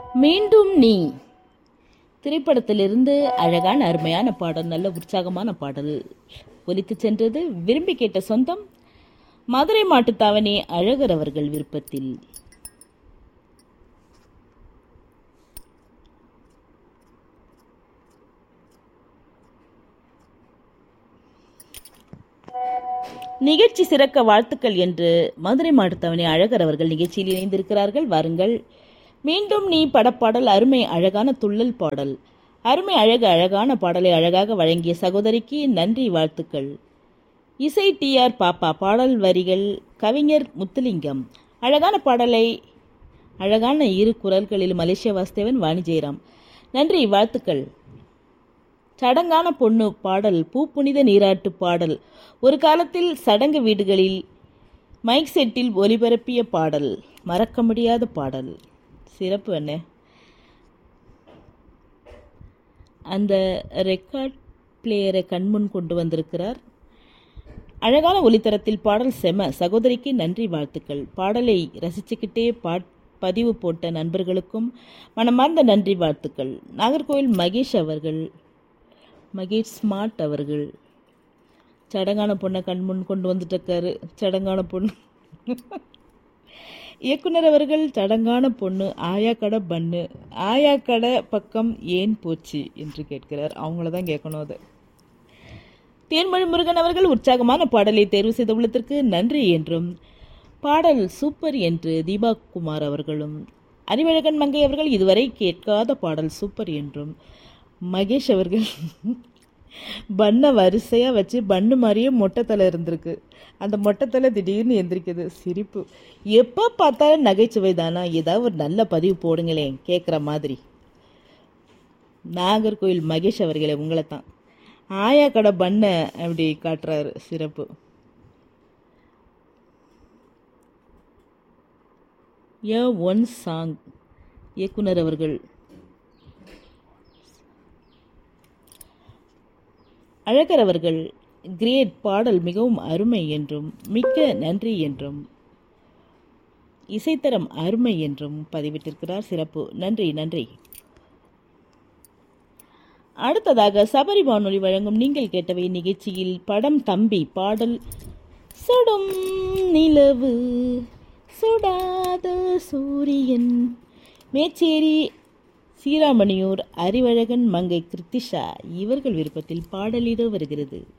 மீண்டும் நீ திரைப்படத்திலிருந்து அழகான அருமையான பாடல் நல்ல உற்சாகமான பாடல் ஒலித்து சென்றது விரும்பி கேட்ட சொந்தம் மதுரை மாட்டுத்தாவணி அழகர் அவர்கள் விருப்பத்தில் நிகழ்ச்சி சிறக்க வாழ்த்துக்கள் என்று மதுரை மாட்டுத்தாவணி அழகர் அவர்கள் நிகழ்ச்சியில் இணைந்திருக்கிறார்கள் வாருங்கள் மீண்டும் நீ படப்பாடல் அருமை அழகான துள்ளல் பாடல் அருமை அழகு அழகான பாடலை அழகாக வழங்கிய சகோதரிக்கு நன்றி வாழ்த்துக்கள் இசை டி ஆர் பாப்பா பாடல் வரிகள் கவிஞர் முத்துலிங்கம் அழகான பாடலை அழகான இரு குரல்களில் மலேசியா வாசுதேவன் வாணி ஜெயராம் நன்றி வாழ்த்துக்கள் சடங்கான பொண்ணு பாடல் பூ புனித நீராட்டு பாடல் ஒரு காலத்தில் சடங்கு வீடுகளில் மைக் செட்டில் ஒலிபரப்பிய பாடல் மறக்க முடியாத பாடல் சிறப்பு என்ன அந்த ரெக்கார்ட் பிளேயரை கண்முன் கொண்டு வந்திருக்கிறார் அழகான ஒலித்தரத்தில் பாடல் செம சகோதரிக்கு நன்றி வாழ்த்துக்கள் பாடலை ரசிச்சுக்கிட்டே பாட் பதிவு போட்ட நண்பர்களுக்கும் மனமார்ந்த நன்றி வாழ்த்துக்கள் நாகர்கோவில் மகேஷ் அவர்கள் மகேஷ் ஸ்மார்ட் அவர்கள் சடங்கான பொண்ணை கண்முன் கொண்டு வந்துட்டுருக்காரு சடங்கான பொண்ணு இயக்குனர் அவர்கள் சடங்கான பொண்ணு ஆயா கடை பண்ணு ஆயா கடை பக்கம் ஏன் போச்சு என்று கேட்கிறார் அவங்கள தான் கேட்கணும் அது தேன்மொழி முருகன் அவர்கள் உற்சாகமான பாடலை தேர்வு செய்த உள்ளத்திற்கு நன்றி என்றும் பாடல் சூப்பர் என்று தீபா குமார் அவர்களும் அறிவழகன் மங்கை அவர்கள் இதுவரை கேட்காத பாடல் சூப்பர் என்றும் மகேஷ் அவர்கள் பண்ணை வரிசையாக வச்சு பண்ணு மாதிரியே மொட்டைத்தலை இருந்திருக்கு அந்த மொட்டைத்தலை திடீர்னு எந்திரிக்குது சிரிப்பு எப்போ பார்த்தாலும் நகைச்சுவை தானா ஏதாவது ஒரு நல்ல பதிவு போடுங்களேன் கேட்குற மாதிரி நாகர்கோவில் மகேஷ் அவர்களே உங்களை தான் ஆயா கடை பண்ணை அப்படி காட்டுறாரு சிறப்பு ஏ ஒன் சாங் இயக்குனர் அவர்கள் அழகர் அவர்கள் கிரேட் பாடல் மிகவும் அருமை என்றும் மிக்க நன்றி என்றும் இசைத்தரம் அருமை என்றும் பதிவிட்டிருக்கிறார் சிறப்பு நன்றி நன்றி அடுத்ததாக சபரி வானொலி வழங்கும் நீங்கள் கேட்டவை நிகழ்ச்சியில் படம் தம்பி பாடல் சுடும் நிலவு சுடாத சூரியன் மேச்சேரி சீராமணியூர் அறிவழகன் மங்கை கிருத்திஷா இவர்கள் விருப்பத்தில் பாடலிடோ வருகிறது